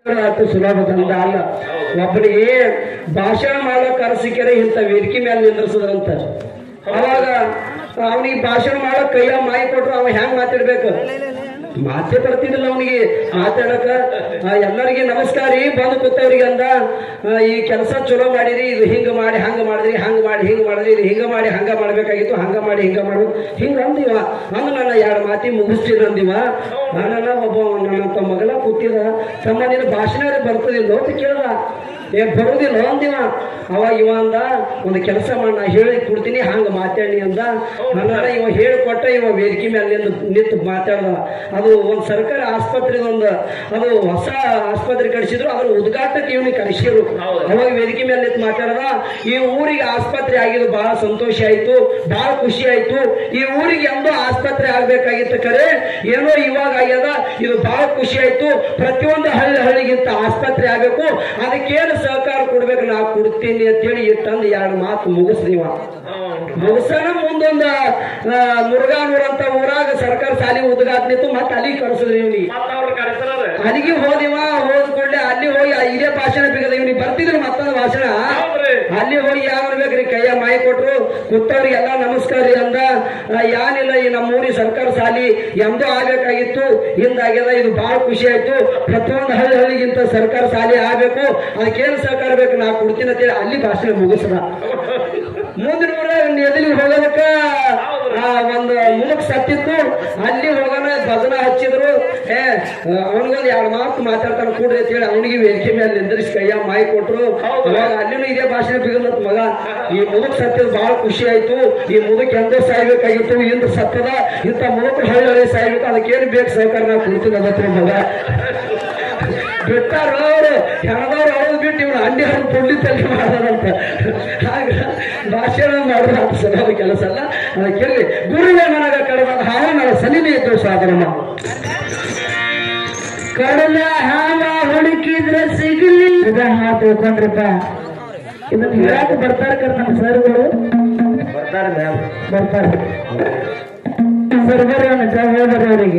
ಆತು ಸುಲಭದಿಂದ ಅಲ್ಲ ಒಬ್ಬನಿಗೆ ಭಾಷಣ ಮಾಡಕ್ ಅರಸಿಕೆರೆ ಇಂಥ ವೇದಿಕೆ ಮೇಲೆ ನಿಂದ್ರಿಸಿದ್ರಂತ ಅವಾಗ ಅವನಿಗೆ ಭಾಷಣ ಮಾಡಕ್ ಕೈಯ ಮಾಯಿ ಕೊಟ್ರು ಅವ ಹೆಂಗ್ ಮಾತಾಡ್ಬೇಕು ಮಾತೇ ಬರ್ತಿದ್ದಿಲ್ಲ ಅವನಿಗೆ ಮಾತಾಡಕ ಆ, ಎಲ್ಲರಿಗೆ ನಮಸ್ಕಾರ ರೀ ಬಂದು ಕೂತವ್ರಿಗೆ ಅಂದ ಆ, ಈ ಕೆಲಸ ಚಲೋ ಮಾಡಿರಿ ಇದು ಹಿಂಗ ಮಾಡಿ ಹಂಗ ಮಾಡಿದ್ರಿ ಹಂಗ ಮಾಡಿ ಹಿಂಗ ಮಾಡಿದ್ರಿ ಇದು ಹಿಂಗ ಮಾಡಿ ಹಂಗ ಮಾಡ್ಬೇಕಾಗಿತ್ತು ಹಂಗ ಮಾಡಿ ಹಿಂಗ ಮಾಡ್ಬೇಕು ಹಿಂಗ ಅಂದಿವ ಅಂದ ನನ್ನ ಎರಡು ಮಾತಿ ಮುಗಿಸ್ತೀನಿ ಅಂದಿವ ನನ್ನ ಒಬ್ಬ ನನ್ನಂತ ಮಗಲ ಕೂತಿದ ತಮ್ಮ ನಿನ್ನ ಭಾಷಣ ಬರ್ತದಿಲ್ಲ ಅಂತ ಕೇಳ್ದ ಏ ಬರುದಿಲ್ಲ ಅಂದಿವ ಅವ ಇವ ಅಂದ ಒಂದು ಕೆಲಸ ಮಾಡಿ ನಾ ಹೇಳಿ ಕೊಡ್ತೀನಿ ಹಂಗ ಮಾತಾಡಿ ಅಂದ ನನ್ನ ಇವ ಹೇಳಿಕೊಟ್ಟ ಇವ ವೇದಿಕೆ ಮೇಲೆ ನಿಂತು ನಿಂತು ಮಾತಾಡ್ದ ಅದು ಒಂದು ಸರ್ಕಾರಿ ಆಸ್ಪತ್ರೆ ಒಂದು ಅದು ಹೊಸ ಆಸ್ಪತ್ರೆ ಕಳಿಸಿದ್ರು ಅದ್ರ ಉದ್ಘಾಟಕ್ಕೆ ಇವನಿಗೆ ಕಳಿಸಿರು ಅವಾಗ ವೇದಿಕೆ ಮೇಲೆ ನಿಂತು ಮಾತಾಡ್ದ ಈ ಊರಿಗೆ ಆಸ್ಪತ್ರೆ ಆಗಿದ್ದು ಬಹಳ ಸಂತೋಷ ಆಯ್ತು ಬಹಳ ಖುಷಿ ಆಯ್ತು ಈ ಊರಿಗೆ ಎಂದೋ ಆಸ್ಪತ್ರೆ ಆಗ್ಬೇಕಾಗಿತ್ತು ಕರೆ ಏನೋ ಇವಾಗ ಆಗ್ಯದ ಇದು ಬಹಳ ಖುಷಿ ಆಯ್ತು ಪ್ರತಿಯೊಂದು ಹಳ್ಳಿ ಹಳ್ಳಿಗಿಂತ ಆಸ್ಪತ್ರೆ ಆಗಬೇಕು ಅದಕ್ಕೇನು ಸಹಕಾರ ಕೊಡ್ಬೇಕು ನಾ ಕೊಡ್ತೀನಿ ಅಂತೇಳಿ ಇಟ್ಟಂದು ಎರಡು ಮಾತು ಮುಗಿಸ್ದೀವ ಮುಗಿಸೋಣ ಮುಂದೊಂದು ಆ, ಮುರುಘಾನೂರ್ ಅಂತ ಊರಾಗ ಸರ್ಕಾರ ಶಾಲೆ ಉದ್ಘಾಟನೆ ಇತ್ತು ಮತ್ತೆ ಅಲ್ಲಿಗೆ ಕಳಿಸಿದ್ರಿ ಇವನಿಗೆ ಮತ್ತ ಅವ್ರ ಕರೆಸರ ಅಲ್ಲಿಗೆ ಹೋದಿವ ಹೋದ್ ಕೂಡಲೇ ಅಲ್ಲಿ ಹೋಗಿ ಆ ಇದೇ ಭಾಷಣ ಬಿಗದ ಇವನಿಗೆ ಬರ್ತಿದ್ರು ಮತ್ತೊಂದು ಭಾಷಣ ಹೌದ್ರಿ ಅಲ್ಲಿ ಹೋಗಿ ಯಾವ ಬೇಕ್ರಿ ಕೈಯ ಮಾಯಿ ಕೊಟ್ರು ಕೂತವ್ರಿಗೆಲ್ಲ ನಮಸ್ಕಾರ ರೀ ಅಂದ ಆ, ಯಾನಿಲ್ಲ ಈ ನಮ್ಮ ಊರಿ ಸರ್ಕಾರ ಶಾಲಿ ಎಂದೋ ಆಗ್ಬೇಕಾಗಿತ್ತು ಹಿಂದಾಗ್ಯದ ಇದು ಬಹಳ ಖುಷಿ ಆಯ್ತು ಪ್ರತಿಯೊಂದು ಹಳ್ಳಿ ಹಳ್ಳಿಗಿಂತ ಸರ್ಕಾರ ಶಾಲೆ ಆಗ್ಬೇಕು ಅದಕ್ಕೇನು ಸಹಕಾರ ಬೇಕು ನಾ ಕೊಡ್ತೀನಿ ಅಂತೇಳಿ ಅಲ್ಲಿ ಭಾಷಣ ಮುಗಿಸ್ದ ಮುಂದಿನ ಊರಾಗ ಎದಲಿ ಹೋಗೋದಕ್ಕ ಆ, ಒಂದು ಮುಲಕ್ ಸತ್ತಿತ್ತು ಅಲ್ಲಿ ಹೋಗೋಣ ಭಜನ ಹಚ್ಚಿದ್ರು ಏ ಅವನಿಗೊಂದು ಎರಡು ಮಾತು ಮಾತಾಡ್ತಾನೆ ಕೂಡ್ರಿ ಅಂತ ಹೇಳಿ ಅವನಿಗೆ ವೇದಿಕೆ ಮೇಲೆ ನಿಂದ್ರಿಸಿ ಕೈಯ ಮಾಯಿ ಕೊಟ್ರು ಅವಾಗ ಅಲ್ಲಿನೂ ಇದೇ ಭಾಷೆ ಬಿಗಲತ್ ಮಗ ಈ ಮುದುಕ್ ಸತ್ತಿದ್ ಬಹಳ ಖುಷಿ ಆಯ್ತು ಈ ಮುದುಕ್ ಎಂದೋ ಸಾಯ್ಬೇಕಾಗಿತ್ತು ಇಂದ್ರ ಸತ್ತದ ಇಂಥ ಮುದುಕ್ ಹಳ್ಳಿ ಹಳ್ಳಿ ಸಾಯ್ಬೇಕು ಅದಕ್ಕೇನು ಬೇಕು ಸಹಕಾರ ನಾ ಕೊಡ್ತೀನಿ ಅದತ್ರ ಮಗ ಬಿಟ್ಟಾರ ಅವರು ಹೆಣದವ್ರು ಅವ್ರದ್ದು ಬಿಟ್ಟು ಇವ್ರು ಅಂಡಿ ಹರಿದು ಪುಂಡಿ ತಲೆ ಮಾಡೋದಂತ ಆಗ ಭಾಷಣ ಮಾಡೋದು ಅಂತ ಸಲಹೆ ಕೆಲಸ ಅಲ್ಲ ಅದಕ್ಕೆ ಗುರುವೇ ನನಗ ಕಡಿಮೆ ಹಾವ ನನ್ನ ಸನಿನೇ ಇದ್ದು ಸಾಧನ ಮಾಡು ಕಡಲ ಹಾವ ಹುಡುಕಿದ್ರೆ ಸಿಗಲಿಲ್ಲ ಹಾ ತಿಳ್ಕೊಂಡ್ರಪ್ಪ ಇದನ್ನ ಹೇಳಕ್ ಬರ್ತಾರ ಕರ್ ನಮ್ಮ ಸರ್ಗಳು ಬರ್ತಾರೆ ಮ್ಯಾಮ್ ಬರ್ತಾರೆ ಸರ್ವರ್ ಹೇಳ್ಬಾರ್ದು ಅವರಿಗೆ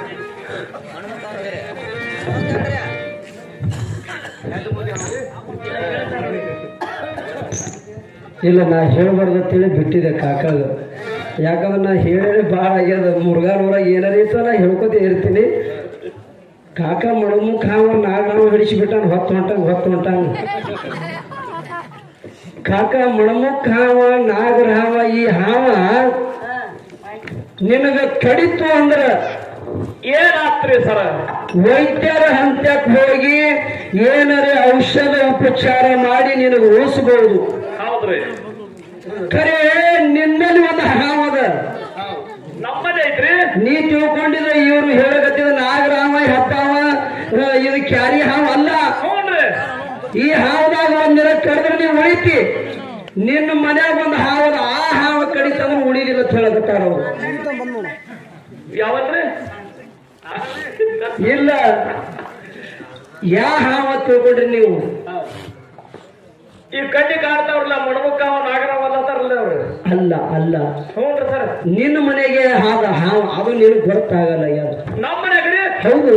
ಇಲ್ಲ ನಾ ಹೇಳ್ಬಾರ್ದು ಅಂತೇಳಿ ಬಿಟ್ಟಿದೆ ಕಾಕಾಗ ಯಾಕಂದ್ರೆ ನಾ ಹೇಳಿ ಭಾಳ ಆಗ್ಯದ ಮುರುಘಾನೂರಾಗ ಏನಾರ ಇತ್ತು ನಾ ಹೇಳ್ಕೊತೇ ಇರ್ತೀನಿ ಕಾಕ ಮಡಮು ಕಾವ ನಾಗ ನಾವು ಹಿಡಿಸಿಬಿಟ್ಟಾನ ಹೊತ್ತು ಹೊಂಟಂಗ ಹೊತ್ತು ಹೊಂಟಂಗ ಕಾಕ ಮಣಮುಖ ಹಾವ ನಾಗರ ಹಾವ ಈ ಹಾವ ನಿನಗ ಕಡಿತು ಅಂದ್ರ ಏನಾತ್ರಿ ಸರ ವೈದ್ಯರ ಹಂತಕ್ಕೆ ಹೋಗಿ ಏನರೇ ಔಷಧ ಉಪಚಾರ ಮಾಡಿ ನಿನಗೆ ಉಳಿಸಬಹುದು ಹೌದ್ರಿ ಖರೆ ನಿನ್ನಲ್ಲಿ ಒಂದು ಹಾವದ ನಮ್ಮದೇ ಐತ್ರಿ ನೀ ತಿಳ್ಕೊಂಡಿದ್ರೆ ಇವರು ಹೇಳಕತ್ತಿದ ನಾಗರಾಮ ಹೆಬ್ಬಾವ ಆ, ಇದು ಕ್ಯಾರಿ ಹಾವ ಅಲ್ಲ ಹ್ಞೂನ್ರಿ ಈ ಹಾವದಾಗ ಒಂದಿನ ಕಡಿದ್ರೆ ನೀವು ಉಳಿತಿ ನಿನ್ನ ಮನ್ಯಾಗ ಒಂದು ಹಾವದ ಆ ಹಾವ ಕಡಿತಂದ್ರೆ ಉಳಿದಿಲ್ಲ ಅಂತ ಹೇಳಕತ್ತಾರ ಅವ್ರು ಯಾವನ್ರಿ ಇಲ್ಲ ಯಾ ಹಾವ ತಿಳ್ಕೊಂಡ್ರಿ ನೀವು ಈ ಕಡ್ಡಿ ಕಾಡ್ತಾವ್ರಲ್ಲ ಮಣಮುಕ್ಕ ನಾಗರಾವ್ ಅಲ್ಲತ್ತಾರಲ್ಲ ಅವ್ರು ಅಲ್ಲ ಅಲ್ಲ ಹ್ಞೂನ್ರಿ ಸರ್ ನಿನ್ನ ಮನೆಗೆ ಹಾದ ಹಾವ ಅದು ನಿನಗೆ ಗೊತ್ತಾಗಲ್ಲ ಯಾರು ನಮ್ಮ ಮನ್ಯಾಗ್ರಿ ಹೌದು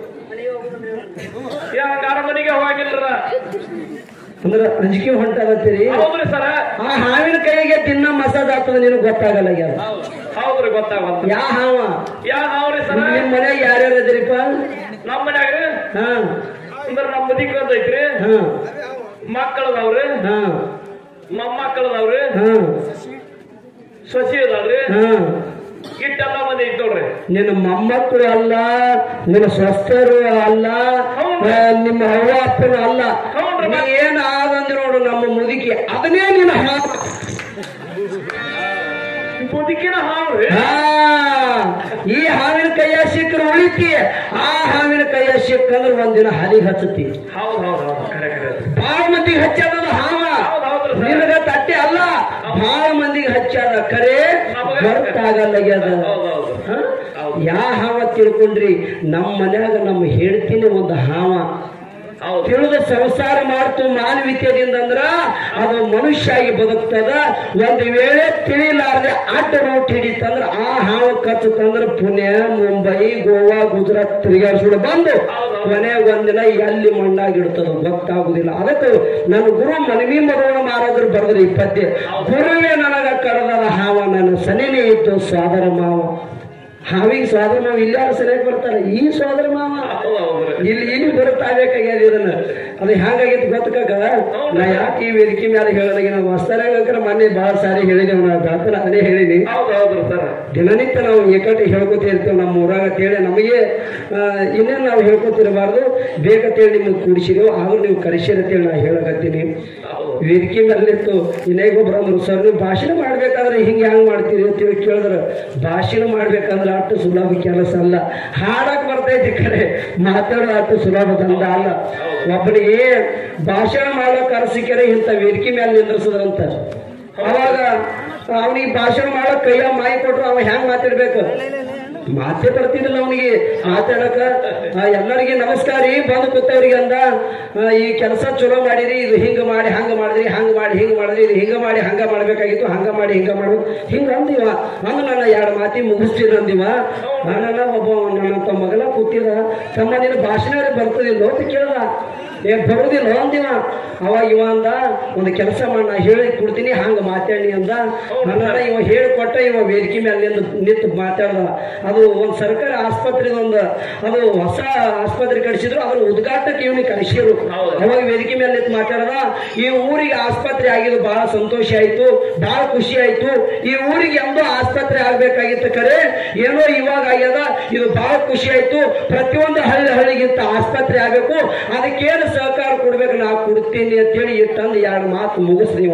ಯಾರ ಮನೆಗೆ ಹೋಗಿಲ್ರ ಅಂದ್ರೆ ಅಂಜಿಕೆ ಹೊಂಟಾಗತ್ತೀರಿ ಹೌದ್ರಿ ಸರ ಆ ಹಾವಿನ ಕೈಗೆ ತಿನ್ನ ಮಸಾಜ್ ಆಗ್ತದ ನಿನಗೆ ಗೊತ್ತಾಗಲ್ಲ ಯಾರು ಹೌದ್ರಿ ಗೊತ್ತಾಗಲ್ಲ ಯಾ ಹಾವ ಯಾ ನಾವ್ರಿ ಸರ ನಿಮ್ಮ ಮನೆಗೆ ಯಾರ್ಯಾರು ಅದಿರಿಪ್ಪ ನಮ್ಮ ಮನ್ಯಾಗ್ರಿ ಹಾ ಅಂದ್ರ ನಮ್ಮ ಮುದಿಕ್ ಅಂತ ಐತ್ರಿ ಹಾ ಮಕ್ಕಳದವ್ರಿ ಹಾ ಮೊಮ್ಮಕ್ಕಳದವ್ರಿ ಹಾ ಸಸಿ ಅದಾವ್ರಿ ಹಾ ಇಟ್ಟೆಲ್ಲ ಮಂದಿ ಐತ್ ನೋಡ್ರಿ ನಿನ್ನ ಮೊಮ್ಮಕ್ಕಳು ಅಲ್ಲ ನಿನ್ನ ಸ್ವಸ್ಥರು ಅಲ್ಲ ಆ, ನಿಮ್ಮ ಅವ್ವ ಅಪ್ಪನು ಅಲ್ಲ ಹೌದ್ರಿ. ನೀ ಏನ್ ಆದಂದ್ರೆ ನೋಡು ನಮ್ಮ ಮುದುಕಿ ಅದನ್ನೇ ನಿನ್ನ ಹಾವ ಮುದುಕಿನ ಹಾವ್ರಿ ಹಾ, ಈ ಹಾವಿನ ಕೈಯ ಸಿಕ್ಕರು ಉಳಿತಿ ಆ ಹಾವಿನ ಕೈಯ ಸಿಕ್ಕಂದ್ರೆ ಒಂದಿನ ಹಲಿಗೆ ಹಚ್ಚತಿ ಹೌದ್ ಹೌದ್ ಹೌದ್ ಖರೆ ಖರೆ ಬಹಳ ಮಂದಿಗೆ ಹಚ್ಚದ ಹಾವ ಹೌದ್ ಹೌದ್ರಿ ಸರ್ ನಿನಗ ತಟ್ಟೆ ಅಲ್ಲ ಬಹಳ ಮಂದಿಗೆ ಹಚ್ಚದ ಕರೆ ಗೊತ್ತಾಗಲ್ಲ ಆಗ್ಯದ. ಹೌದ್ ಹೌದು ಹಾ? ಯಾ ಹಾವ ತಿಳ್ಕೊಂಡ್ರಿ ನಮ್ಮ ಮನ್ಯಾಗ ನಮ್ಮ ಹೇಳ್ತೀನಿ ಒಂದು ಹಾವ ಹೌದು. ತಿಳಿದು ಸಂಸಾರ ಮಾಡ್ತು ಮಾನವೀಯತೆಯಿಂದ ಅಂದ್ರ ಅದು ಮನುಷ್ಯ ಆಗಿ ಬದುಕ್ತದ ಒಂದ್ ವೇಳೆ ತಿಳಿಲಾರ್ದೆ ಅಡ್ಡ ರೂಟ್ ಹಿಡಿತಂದ್ರ ಆ ಹಾವು ಕಚ್ಚತಂದ್ರ ಪುಣೆ ಮುಂಬೈ ಗೋವಾ ಗುಜರಾತ್ ತಿರುಗಾಡ್ಸ್ಕೊಂಡು ಬಂದು ಕೊನೆಗೆ ಒಂದಿನ ಎಲ್ಲಿ ಮಣ್ಣಾಗಿಡ್ತದ ಗೊತ್ತಾಗುದಿಲ್ಲ ಅದಕ್ಕೆ ನನ್ನ ಗುರು ಮನವಿ ಮರೋಣ ಮಾರಾದ್ರು ಬರೆದ್ರು ಈ ಪದ್ಯ ಗುರುವೇ ನನಗ ಕರೆದದ ಹಾವ ನನ್ನ ಸನಿನೇ ಇತ್ತು ಸೋದರ ಮಾವ ಹಾವಿಗೆ ಸೋದರ ಮಾವ ಇಲ್ಲಾರ ಸರಿಯಾಗಿ ಬರ್ತಾರೆ ಈ ಸೋದರ ಮಾವ ಹೌದು ಹೌದ್ರಿ ಇಲ್ಲಿ ಇಲ್ಲಿ ಬರುತ್ತಾಗಬೇಕಾಗ್ಯದ ಇದನ್ನ ಅದು ಹೆಂಗಾಗಿತ್ತು ಗೊತ್ತಕಾಗ ನಾ ಯಾಕೆ ಈ ವೇದಿಕೆ ಮೇಲೆ ಹೇಳೋದಾಗಿ ನಾವು ಹೊಸ್ತಾರ ಮೊನ್ನೆ ಬಹಳ ಸಾರಿ ಹೇಳಿದೆವು ನಾವು ಬೆಳತನ ಅದನ್ನೇ ಹೇಳಿನಿ ಹೌದು ಹೌದ್ರಿ ಸರ್ ದಿನನಿತ್ಯ ನಾವು ಏಕಟ್ಟು ಹೇಳ್ಕೊತ ಇರ್ತೇವೆ ನಮ್ಮ ಊರಾಗ ಅಂತೇಳಿ ನಮಗೆ ಆ, ಇನ್ನೇನು ನಾವು ಹೇಳ್ಕೊತಿರಬಾರ್ದು ಬೇಕಂತೇಳಿ ನಿಮಗೆ ಕೂಡಿಸಿದೆವು ಆದ್ರೂ ನೀವು ಕರೆಸಿರಿ ಅಂತೇಳಿ ನಾ ಹೇಳಕತ್ತೀನಿ ಹೌದು ವೇದಿಕೆ ಮೇಲಿತ್ತು ಇನ್ನೇಗೊಬ್ರು ಅಂದ್ರು ಸರ್ ನೀವು ಭಾಷಣ ಮಾಡ್ಬೇಕಾದ್ರೆ ಹಿಂಗೆ ಹೆಂಗ್ ಮಾಡ್ತೀರಿ ಅಂತೇಳಿ ಕೇಳಿದ್ರು ಭಾಷಣ ಮಾಡ್ಬೇಕಂದ್ರೆ ಅಷ್ಟು ಸುಲಭ ಕೆಲಸ ಅಲ್ಲ ಹಾಡಕ್ ಬರ್ತೈತಿ ಕರೆ ಮಾತಾಡೋ ಅಷ್ಟು ಸುಲಭ ದಂಡ ಅಲ್ಲ ಒಬ್ಬನಿಗೆ ಭಾಷಣ ಮಾಡೋ ಕರೆಸಿಕೆರೆ ಇಂಥ ವೇದಿಕೆ ಮೇಲೆ ನಿಂದ್ರಿಸಿದ್ರಂತ ಅವಾಗ ಅವನಿಗೆ ಭಾಷಣ ಮಾಡೋ ಕೈಯ ಮಾಯಿ ಕೊಟ್ರು ಅವ ಹೆಂಗ್ ಮಾತಾಡ್ಬೇಕು ಮಾತೇ ಬರ್ತಿದ್ದಿಲ್ಲ ಅವನಿಗೆ ಮಾತಾಡಕ ಆ, ಎಲ್ಲರಿಗೆ ನಮಸ್ಕಾರ ರೀ ಬಂದು ಕೂತವ್ರಿಗೆ ಅಂದ ಆ, ಈ ಕೆಲಸ ಚಲೋ ಮಾಡಿರಿ ಇದು ಹಿಂಗ ಮಾಡಿ ಹಂಗ ಮಾಡಿದ್ರಿ ಹಂಗ ಮಾಡಿ ಹಿಂಗ ಮಾಡಿದ್ರಿ ಇದು ಹಿಂಗ ಮಾಡಿ ಹಂಗ ಮಾಡ್ಬೇಕಾಗಿತ್ತು ಹಂಗ ಮಾಡಿ ಹಿಂಗ ಮಾಡು ಹಿಂಗ ಅಂದಿವ ಅಂದ ನನ್ನ ಎರಡು ಮಾತಿ ಮುಗಿಸ್ತೀನಿ ಅಂದಿವ ನನ್ನ ಒಬ್ಬ ನನ್ನ ಮಗನ ಕೂತಿದ ತಮ್ಮ ನಿನ್ನ ಭಾಷಣ ಬರ್ತದಿಲ್ಲ ಅಂತ ಕೇಳ್ದ ಏ ಬರುದಿಲ್ಲ ಅಂದಿವ ಅವಾಗ ಇವ ಅಂದ ಒಂದು ಕೆಲಸ ಮಾಡಿ ನಾ ಹೇಳಿ ಕೊಡ್ತೀನಿ ಹಂಗ ಮಾತಾಡಿ ಅಂದ ನನ್ನ ಇವ ಹೇಳಿಕೊಟ್ಟ ಇವ ವೇದಿಕೆ ಮೇಲೆ ನಿಂತು ನಿಂತು ಮಾತಾಡ್ದ ಅದು ಒಂದು ಸರ್ಕಾರಿ ಆಸ್ಪತ್ರೆ ಒಂದು ಅದು ಹೊಸ ಆಸ್ಪತ್ರೆ ಕಳಿಸಿದ್ರು ಅದ್ರ ಉದ್ಘಾಟನಕ್ಕೆ ಇವನಿಗೆ ಕಳಿಸಿರು ಅವಾಗ ವೇದಿಕೆ ಮೇಲೆ ನಿಂತು ಮಾತಾಡ್ದ ಈ ಊರಿಗೆ ಆಸ್ಪತ್ರೆ ಆಗಿದ್ದು ಬಹಳ ಸಂತೋಷ ಆಯ್ತು ಬಹಳ ಖುಷಿ ಆಯ್ತು ಈ ಊರಿಗೆ ಎಂದೋ ಆಸ್ಪತ್ರೆ ಆಗ್ಬೇಕಾಗಿತ್ತು ಕರೆ ಏನೋ ಇವಾಗ ಆಗ್ಯದ ಇದು ಬಹಳ ಖುಷಿ ಆಯ್ತು ಪ್ರತಿಯೊಂದು ಹಳ್ಳಿ ಹಳ್ಳಿಗಿಂತ ಆಸ್ಪತ್ರೆ ಆಗ್ಬೇಕು ಅದಕ್ಕೇನು ಸಹಕಾರ ಕೊಡ್ಬೇಕು ನಾ ಕೊಡ್ತೀನಿ ಅಂತೇಳಿ ಇಟ್ಟಂದು ಎರಡು ಮಾತು ಮುಗಿಸ್ದೀವ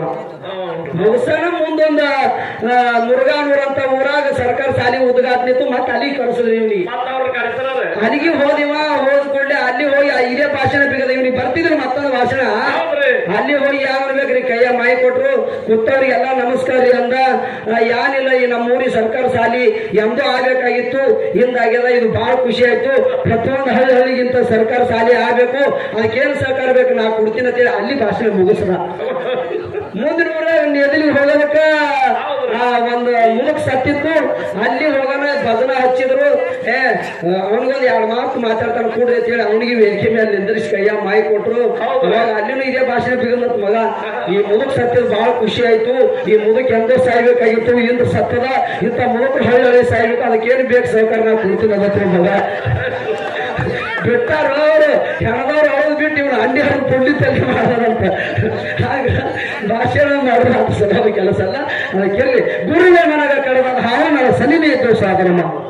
ಮುಗಿಸೋಣ ಮುಂದೊಂದು ಆ, ಮುರುಘಾನೂರ್ ಅಂತ ಊರಾಗ ಸರ್ಕಾರ ಶಾಲೆ ಉದ್ಘಾಟನೆ ಇತ್ತು ಮತ್ತೆ ಅಲ್ಲಿಗೆ ಕಳಿಸಿದ್ರಿ ಇವ್ನಿಗೆ ಮತ್ತ ಅವ್ರ ಕರೆಸರ ಅಲ್ಲಿಗೆ ಹೋದಿವ ಹೋದ ಕೂಡಲೇ ಅಲ್ಲಿ ಹೋಗಿ ಆ ಇದೇ ಭಾಷಣ ಬಿಗದ ಇವ್ನಿಗೆ ಬರ್ತಿದ್ರು ಮತ್ತೊಂದು ಭಾಷಣ ಹೌದ್ರಿ ಅಲ್ಲಿ ಹೋಗಿ ಯಾವ ಮಾಡ್ಬೇಕ್ರಿ ಕೈಯ ಮಾಯಿ ಕೊಟ್ರು ಕೂತವ್ರಿಗೆಲ್ಲ ನಮಸ್ಕಾರ ರೀ ಅಂದ ಆ, ಯಾನಿಲ್ಲ ಈ ನಮ್ಮ ಊರಿ ಸರ್ಕಾರ ಶಾಲಿ ಎಂದೋ ಆಗ್ಬೇಕಾಗಿತ್ತು ಹಿಂದಾಗ್ಯದ ಇದು ಬಹಳ ಖುಷಿ ಆಯ್ತು ಪ್ರತಿಯೊಂದು ಹಳ್ಳಿ ಹಳ್ಳಿಗಿಂತ ಸರ್ಕಾರ ಶಾಲೆ ಆಗ್ಬೇಕು ಅದಕ್ಕೇನು ಸಹಕಾರ ಬೇಕು ನಾ ಕೊಡ್ತೀನಿ ಅಂತೇಳಿ ಅಲ್ಲಿ ಭಾಷಣ ಮುಗಿಸ್ದ ಮುಂದಿನ ಊರಾಗ ಎದಲಿ ಹೋಗೋದಕ್ಕ ಆ, ಒಂದು ಮುಲಕ್ ಸತ್ತಿತ್ತು ಅಲ್ಲಿ ಹೋಗೋಣ ಭಜನ ಹಚ್ಚಿದ್ರು ಏ ಅವನಿಗೊಂದು ಎರಡು ಮಾತು ಮಾತಾಡ್ತಾನೆ ಕೂಡ್ರಿ ಅಂತ ಹೇಳಿ ಅವನಿಗೆ ವೇದಿಕೆ ಮೇಲೆ ನಿಂದ್ರಿಸಿ ಕೈಯ ಮಾಯಿ ಕೊಟ್ರು ಅವಾಗ ಅಲ್ಲಿನೂ ಇದೇ ಭಾಷೆ ಬಿಗಂದತ್ ಮಗ ಈ ಮುದುಕ್ ಸತ್ತಿದ್ ಬಹಳ ಖುಷಿ ಆಯ್ತು ಈ ಮುದುಕ್ ಎಂದೋ ಸಾಯ್ಬೇಕಾಗಿತ್ತು ಇಂದ ಸತ್ತದ ಇಂಥ ಮುದುಕ್ ಹಳ್ಳಿ ಹಳ್ಳಿ ಸಾಯ್ಬೇಕು ಅದಕ್ಕೇನು ಬೇಕು ಸಹಕಾರ ನಾ ಕೊಡ್ತೀನಿ ಅದಕ್ಕೆ ಮಗ ಬಿಟ್ಟಾರ ಅವರು ಹೆಣದವ್ರು ಅವ್ರು ಬಿಟ್ಟು ಇವ್ರು ಅಂಡಿ ಹಣ್ಣು ಪುಂಡಿ ತಲೆ ಮಾಡೋದಂತ ಆಗ ಭಾಷಣ ಮಾಡೋದು ಅದು ಸಲಹ ಕೆಲಸ ಅಲ್ಲ ಅದಕ್ಕೆ ಗುರುವೇ ನನಗ ಕರೆದ ಹಾವು ನನ್ನ ಸನಿನೇ ಇದ್ದು ಸಾಧನ ಮಾಡು